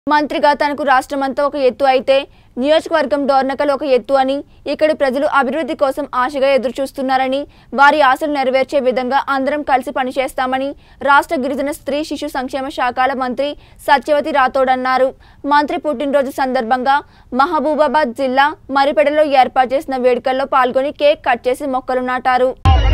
మంత్రిగా తనకు రాష్ట్రమంతా ఒక ఎత్తు అయితే నియోజకవర్గం డోర్నకల్ ఒక ఎత్తు అని ఇక్కడి ప్రజలు అభివృద్ధి కోసం ఆశగా ఎదురుచూస్తున్నారని వారి ఆశలు నెరవేర్చే విధంగా అందరం కలిసి పనిచేస్తామని రాష్ట్ర గిరిజన స్త్రీ శిశు సంక్షేమ శాఖల మంత్రి సత్యవతి రాథోడ్ అన్నారు మంత్రి పుట్టినరోజు సందర్భంగా మహబూబాబాద్ జిల్లా మరిపెడలో ఏర్పాటు చేసిన వేడుకల్లో పాల్గొని కేక్ కట్ చేసి మొక్కలు నాటారు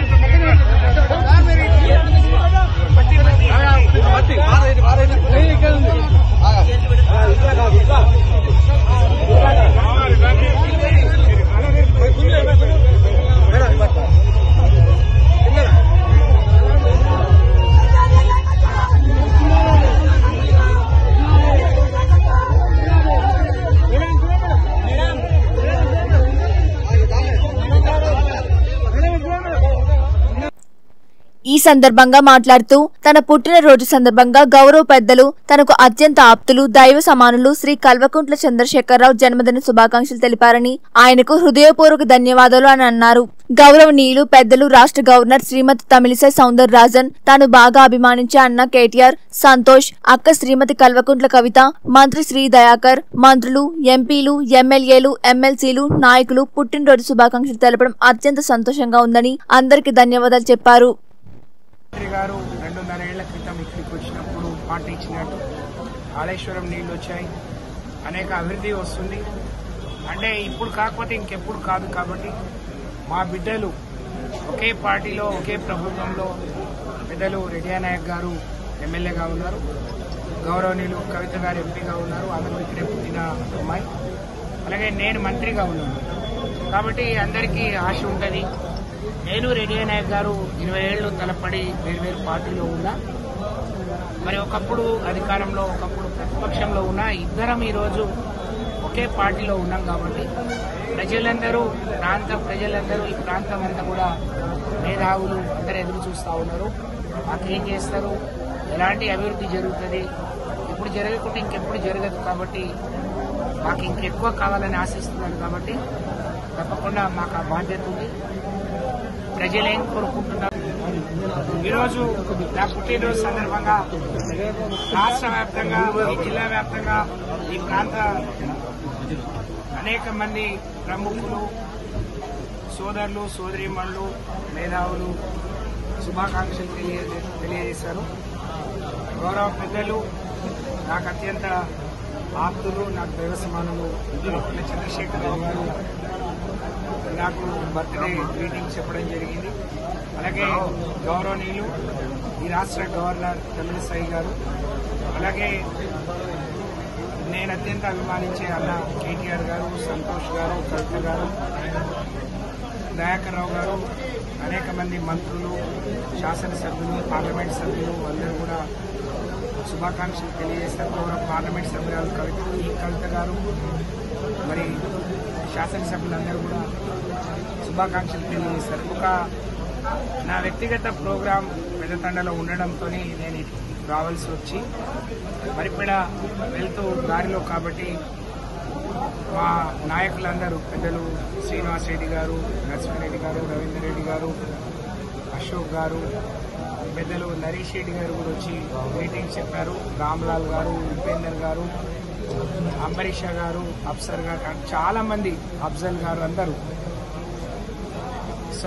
ఈ సందర్భంగా మాట్లాడుతూ తన పుట్టినరోజు సందర్భంగా గౌరవ పెద్దలు తనకు అత్యంత ఆప్తులు దైవ సమానులు శ్రీ కల్వకుంట్ల చంద్రశేఖరరావు జన్మదిన శుభాకాంక్షలు తెలిపారని ఆయనకు హృదయపూర్వక ధన్యవాదాలు అని అన్నారు గౌరవనీయులు పెద్దలు రాష్ట్ర గవర్నర్ శ్రీమతి తమిళిసై సౌందర్ రాజన్ తాను బాగా అభిమానించే అన్న కేటీఆర్ సంతోష్ అక్క శ్రీమతి కల్వకుంట్ల కవిత మంత్రి శ్రీ దయాకర్ మంత్రులు ఎంపీలు ఎమ్మెల్యేలు ఎమ్మెల్సీలు నాయకులు పుట్టినరోజు శుభాకాంక్షలు తెలపడం అత్యంత సంతోషంగా ఉందని అందరికీ ధన్యవాదాలు చెప్పారు మంత్రి గారు రెండున్నర ఏళ్ల క్రితం ఇక్కడికి వచ్చినప్పుడు మాట ఇచ్చినట్టు కాళేశ్వరం నీళ్లు వచ్చాయి అనేక అభివృద్ధి వస్తుంది అంటే ఇప్పుడు కాకపోతే ఇంకెప్పుడు కాదు కాబట్టి మా బిడ్డలు ఒకే పార్టీలో ఒకే ప్రభుత్వంలో పెద్దలు రెడ్డియా నాయక్ గారు ఎమ్మెల్యేగా ఉన్నారు గౌరవనీయులు కవిత గారు ఎంపీగా ఉన్నారు ఆమె ఇక్కడే పుట్టిన అమ్మాయి అలాగే నేను మంత్రిగా ఉన్నాను కాబట్టి అందరికీ ఆశ ఉంటుంది నేను రెడ్డియా నాయక్ గారు ఇరవై ఏళ్ళు తలపడి వేరు వేరు పార్టీలో ఉన్నా మరి ఒకప్పుడు అధికారంలో ఒకప్పుడు ప్రతిపక్షంలో ఉన్న ఇద్దరం ఈరోజు ఒకే పార్టీలో ఉన్నాం కాబట్టి ప్రజలందరూ ప్రాంత ప్రజలందరూ ఈ ప్రాంతం అంతా కూడా మేధావులు అందరూ ఎదురు చూస్తూ ఉన్నారు మాకేం చేస్తారు ఎలాంటి అభివృద్ధి జరుగుతుంది ఇప్పుడు జరగకుంటే ఇంకెప్పుడు జరగదు కాబట్టి మాకు ఇంకెక్కువ కావాలని ఆశిస్తున్నాను కాబట్టి తప్పకుండా మాకు ఆ బాధ్యత ఉంది ప్రజలేం కోరుకుంటున్నారు ఈరోజు నా పుట్టినరోజు సందర్భంగా రాష్ట్ర వ్యాప్తంగా ఈ జిల్లా వ్యాప్తంగా ఈ ప్రాంత అనేక మంది ప్రముఖులు సోదరులు సోదరీమణులు మేధావులు శుభాకాంక్షలు తెలియజే తెలియజేశారు గౌరవ పెద్దలు నాకు అత్యంత ఆప్తులు నాకు దైవ సమానులు ఉద్యోగుల చంద్రశేఖరరావు గారు నాకు బర్త్డే గ్రీటింగ్ చెప్పడం జరిగింది అలాగే గౌరవనీయులు ఈ రాష్ట్ర గవర్నర్ తమిళసాయి గారు అలాగే నేను అత్యంత అభిమానించే అన్న కేటీఆర్ గారు సంతోష్ గారు కవిత గారు దయాకర్ రావు గారు అనేక మంది మంత్రులు శాసనసభ్యులు పార్లమెంట్ సభ్యులు అందరూ కూడా శుభాకాంక్షలు తెలియజేస్తారు గౌరవ పార్లమెంట్ సభ్యురాలు కవిత ఈ కవిత గారు మరి శాసనసభ్యులందరూ కూడా శుభాకాంక్షలు తెలియజేశారు ఒక నా వ్యక్తిగత ప్రోగ్రాం పెద్దతండలో ఉండడంతో నేను ఇటు రావాల్సి వచ్చి మరిపెడ వెళ్తూ దారిలో కాబట్టి మా నాయకులందరూ పెద్దలు శ్రీనివాస్ రెడ్డి గారు నరసింహారెడ్డి గారు రవీందర్ రెడ్డి గారు అశోక్ గారు పెద్దలు నరీష్ రెడ్డి గారు కూడా వచ్చి మీటింగ్ చెప్పారు రామ్లాల్ గారు ఉపేందర్ గారు అంబరీష గారు అఫ్సర్ గారు చాలా మంది అఫ్జల్ గారు అందరూ